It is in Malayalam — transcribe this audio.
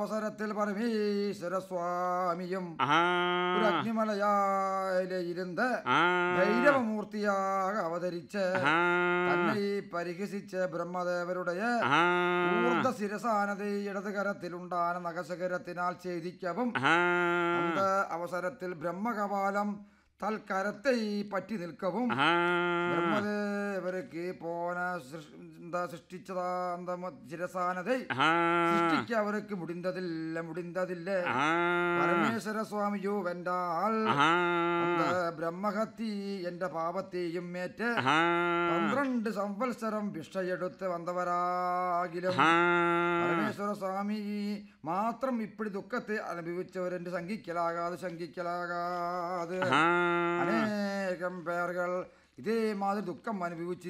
അവസരത്തിൽ പരമേശ്വര സ്വാമിയും ആഹാ ഒരു അഗ്നിമലയായിലെ ഇരുന്ന് ആ ഭൈരവമൂർത്തിയാക അവതരിച്ച് ആഹാ തന്നെ ഈ പരിഹസിച്ച് ബ്രഹ്മദേവരുടെ ആഹാ ഊർദ്ധ ശിരസാനത ഇടത് കരത്തിലുണ്ടാന നഖശകരത്തിനാൽ ഛേദിക്കവും ആഹാ അന്ത അവസരത്തിൽ ബ്രഹ്മകപാലം തൽക്കരത്തെ ഈ പറ്റി നിൽക്കവും ആഹാ ബ്രഹ്മദേവർക്ക് പോന സൃഷ്- എന്താ സൃഷ്ടിച്ചതാ അന്ത ശിരസാനത ആഹാ സൃഷ്ടിക്ക് അവർക്ക് മുടിന്തതില്ല മുടിന്തതില്ല ആഹാ പരമേശ്വര സ്വാമിയോ വെന്റാൽ ആഹാ അന്ത ബ്രഹ്മഹത്തി എന്റെ പാപത്തെയും മേറ്റ് ആഹാ പന്ത്രണ്ട് സംവത്സരം ഭിക്ഷയെടുത്ത് വന്നവരാകിലും ആഹാ പരമേശ്വര സ്വാമി മാത്രം ഇപ്പിടി ദുഃഖത്തെ അനുഭവിച്ചവരെന്റെ ശങ്കിക്കലാകാതെ ശങ്കിക്കലാകാതെ ആഹാ അനേകം പേർകൾ ഇതേമാതിരി ദുഃഖം അനുഭവിച്ചിരിക്കും